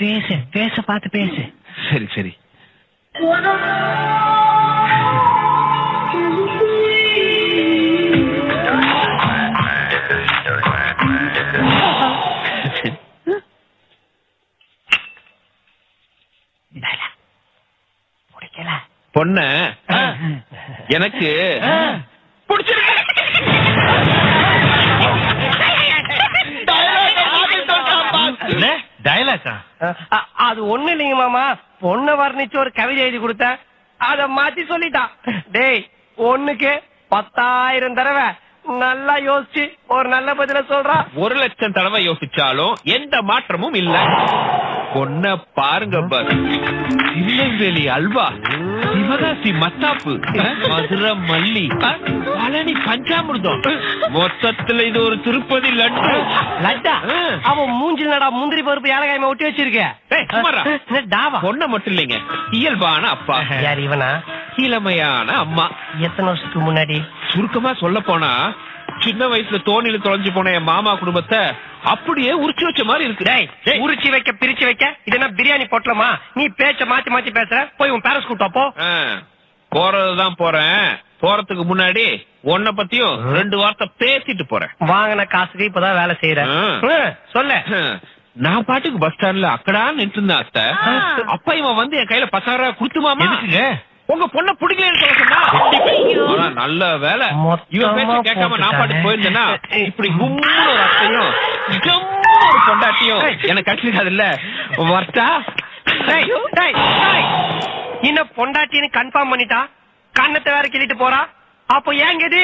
பேசு பேச பார்த்து பேசு சரி சரி சரி. பிடிக்கல பொண்ண எனக்கு பிடிச்சிருக்கு டயலாக்கா அ- அது ஒண்ணு இல்லைங்க மாமா பொண்ண வர்ணிச்சு ஒரு கவிதை எழுதி கொடுத்தேன் அத மாத்தி சொல்லிட்டான் டேய் ஒண்ணுக்கு பத்தாயிரம் தடவை நல்லா யோசிச்சு ஒரு நல்ல பதில சொல்றான் ஒரு லட்சம் தடவை யோசிச்சாலும் எந்த மாற்றமும் இல்ல பொண்ண பாருங்க பார் திருநெல்வேலி அல்வா சிவகாசி மத்தாப்பு மதுரை மல்லி பழனி பஞ்சாமிர்தம் மொத்தத்துல இது ஒரு திருப்பதி லட்டு லட்டா ஆ. அவன் மூஞ்சில் நடா முந்திரி பருப்பு ஏலகாயமா ஒட்டி வச்சிருக்க டேய், சும்மாடா. என்ன டாவா பொண்ண மட்டும் இல்லைங்க இயல்பான அப்பா யார் இவனா இளமையான அம்மா எத்தனை வருஷத்துக்கு முன்னாடி சுருக்கமா சொல்ல போனா சின்ன வயசுல தோணில தொலைஞ்சு போன என் மாமா குடும்பத்தை அப்படியே உரிச்சு வச்ச மாதிரி இருக்கு டேய் உரிச்சு வைக்க பிரிச்சு வைக்க இது என்ன பிரியாணி பொட்டலமா நீ பேச்ச மாத்தி மாத்தி பேசுற போய் உன் பேரஸ் கூட்டா போ ஆ, போறதுதான் போறேன் போறதுக்கு முன்னாடி உன்னை பத்தியும் ரெண்டு வார்த்தை பேசிட்டு போறேன் வாங்கின காசுக்கு இப்பதான் வேலை செய்யற ஆ. ம், சொல்லு நான் பாட்டுக்கு பஸ் ஸ்டாண்ட்ல அக்கடா நின்று இருந்தேன் அத்தை அப்ப இவன் வந்து என் கையில பசாரா குடுத்துமாமா எதுக்குங்க உங்க பொண்ண பிடிக்கலன்னு சொல்ல சொன்னா ஆனா நல்ல வேலை இவன் பேச்ச மொத்தமா கேட்காம நான் பாட்டு போட்டுட்டானே. போயிருந்தேன்னா இப்படி கும்முன்னு ஒரு அத்தையும் ஜம்முன்னு ஒரு பொண்டாட்டியும் எனக்கு கிடைச்சிருக்காது இல்ல வர்த்தா டேய், டேய், டேய். இன்னும் பொண்டாட்டின்னு கன்ஃபார்ம் பண்ணிட்டா கண்ணத்தை வேற கிள்ளிட்டு போறா அப்போ ஏங்க இது